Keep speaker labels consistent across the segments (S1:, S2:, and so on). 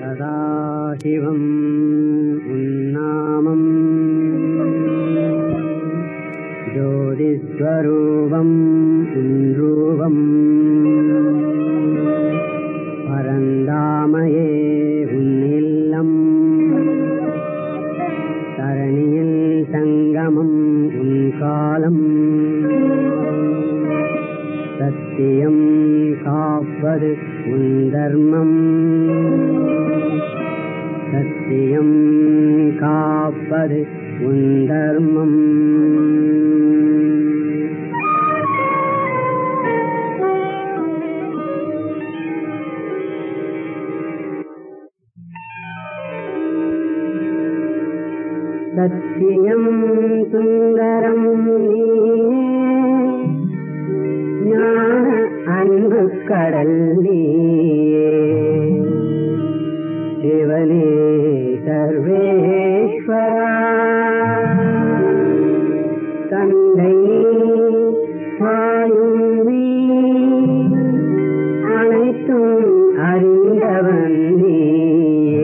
S1: சதாசிவம் உன்னாமம் ஜோதிஸ்வரூபம் உன்ரூபம் பரந்தாமையே உன்னில்லம் தரணியில் சங்கமம் உன் காலம் சத்தியம் காப்பது உன் தர்மம் சத்தியம் காப்பது உன் தர்மம் சத்தியம் சுந்தரம் நீயே ஞான அன்பு கடல் நீயே சிவனே சர்வேஸ்வரா தந்தை தாயும் நீ அனைத்தும் அறிந்தவன் நீயே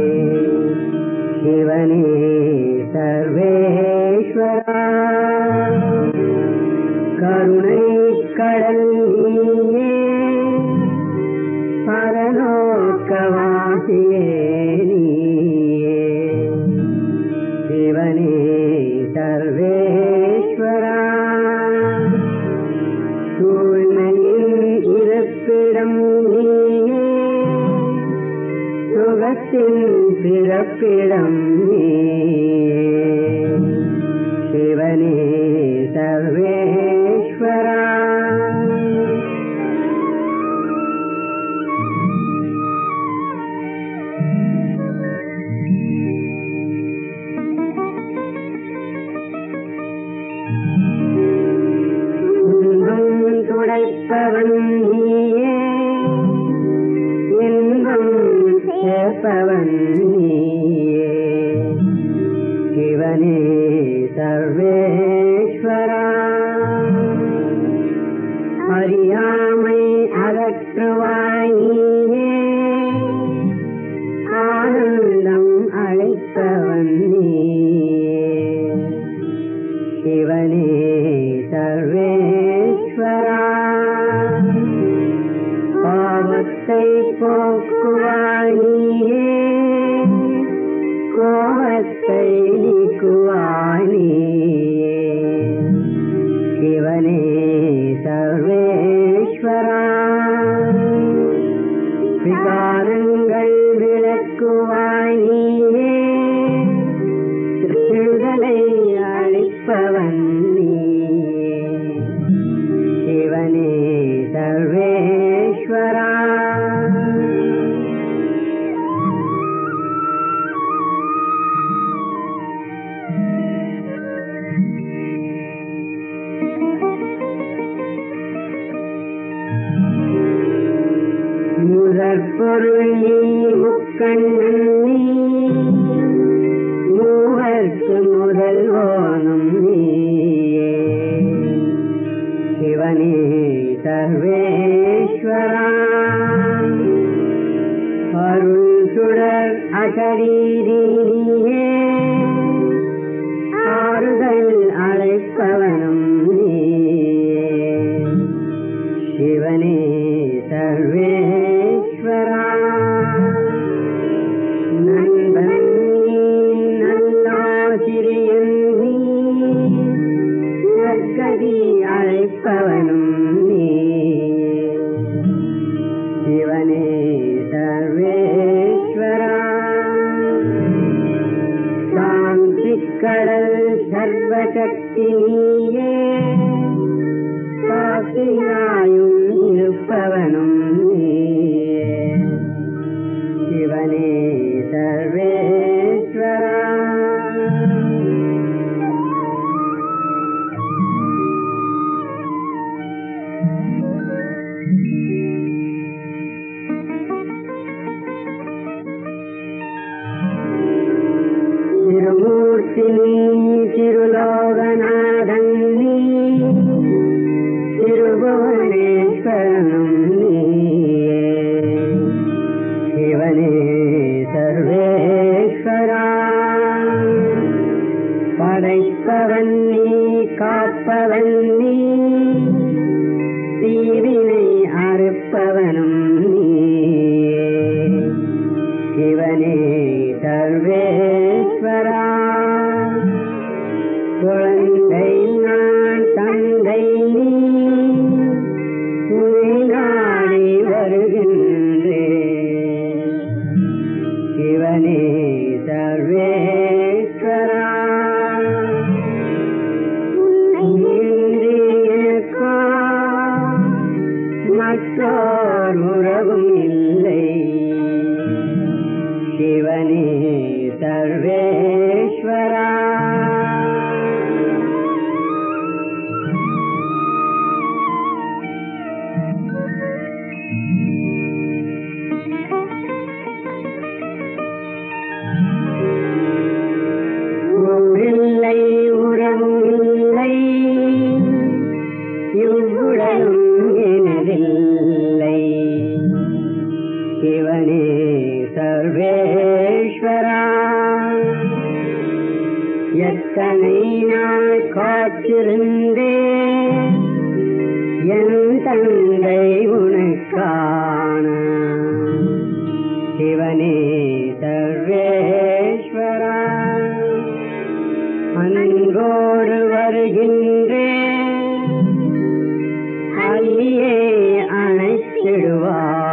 S1: சிவனே சர்வேஸ்வரா கருணை கடல் நீயே பரலோக்கவாசியே நீயே சிவனே சர்வேஸ்வரா தூய்மையின் இருப்பிடம் நீயே சுகத்தின் பிறப்பிடம் நீயே சிவனே சர்வேஸ்வரா துன்பம் துடைப்பவன் நீயே இன்பம் சேர்ப்பவன் நீயே சிவனே சர்வேஸ்வரா அறியாமை அகற்றுவாய் நீயே ஆனந்தம் அழைப்பவன் நீயே சிவனே சர்வேஸ்வரா பாவத்தை போக்குவாய் நீயே கோபத்தை நீக்குவாய் நீயே சிவனே சர்வேஸ்வரா விகாரங்கள் விளக்குவாய் நீயே திருடலை அழிப்பவன் நீயே சிவனே சர்வேஸ்வரா முதற்பொருள் நீ முக்கண்ணன் நீ மூவர்க்கு முதல்வோனும் நீயே சிவனே சர்வேஸ்வரா அருள் சுடர் அகரீரியே ஆறுதல் அழைப்பவனும் நீயே சிவனே சர்வேஸ்வரா நண்பன் நீ நல்லாசிரியன் நீ நற்கதி அழைப்பவனும் நீ சிவனே சர்வேஸ்வரா சாந்தி கடல் சர்வசக்தி நீயே சாத்தியாயும் இருப்பவனும் நீயே சிவனே சர்வேஸ்வரா திருமூர்த்தி நீ திருலோகநாதன் நீ திருபுவனேஸ்வரனும் நீயே சிவனே மற்றோர் உறவும் இல்லை சிவனே சர்வேஸ்வரா ஊரில்லை உறவும் இல்லை இவ்வுடலும் எனதில்லை சிவனே சர்வேஸ்வரா எத்தனை நாள் காத்திருந்தேன் என் தந்தை உனக்கான சிவனே சர்வேஸ்வரா அன்போடு வருகின்றேன் அள்ளியே அணைச்சிடுவார்